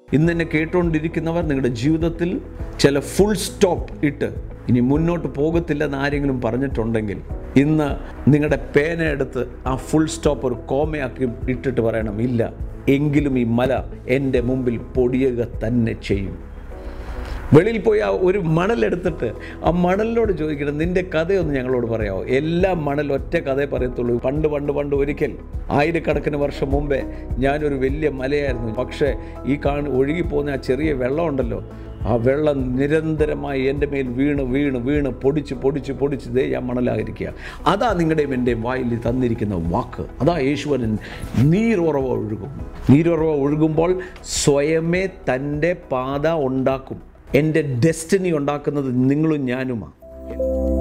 ഇന്ന് എന്നെ കേട്ടുകൊണ്ടിരിക്കുന്നവർ നിങ്ങളുടെ ജീവിതത്തിൽ ചില ഫുൾ സ്റ്റോപ്പ് ഇട്ട് ഇനി മുന്നോട്ട് പോകത്തില്ലെന്ന് ആരെങ്കിലും പറഞ്ഞിട്ടുണ്ടെങ്കിൽ ഇന്ന് നിങ്ങളുടെ പേന എടുത്ത് ആ ഫുൾ സ്റ്റോപ്പ് ഒരു കോമയാക്കി ഇട്ടിട്ട് പറയണം ഇല്ല എങ്കിലും ഈ മല എൻ്റെ മുമ്പിൽ പൊടിയുക തന്നെ ചെയ്യും വെളിയിൽ പോയി ആ ഒരു മണലെടുത്തിട്ട് ആ മണലിനോട് ചോദിക്കണം നിന്റെ കഥയൊന്ന് ഞങ്ങളോട് പറയാമോ എല്ലാ മണൽ ഒറ്റ കഥയെ പറയത്തുള്ളൂ പണ്ട് പണ്ട് പണ്ട് ഒരിക്കൽ ആയിരക്കണക്കിന് വർഷം മുമ്പേ ഞാനൊരു വലിയ മലയായിരുന്നു പക്ഷേ ഈ കാണി ഒഴുകിപ്പോകുന്ന ആ ചെറിയ വെള്ളമുണ്ടല്ലോ ആ വെള്ളം നിരന്തരമായി എൻ്റെ മേൽ വീണ് വീണ് വീണ് പൊടിച്ച് പൊടിച്ച് പൊടിച്ച് ദേ ഞാൻ മണലായിരിക്കുക അതാ നിങ്ങളുടെയും എൻ്റെയും വായിൽ തന്നിരിക്കുന്ന വാക്ക് അതാ യേശുവൻ നീരുറവ ഒഴുകും നീരുറവ ഒഴുകുമ്പോൾ സ്വയമേ തൻ്റെ പാത ഉണ്ടാക്കും എൻ്റെ ഡെസ്റ്റിനി ഉണ്ടാക്കുന്നത് നിങ്ങളും ഞാനുമാണ്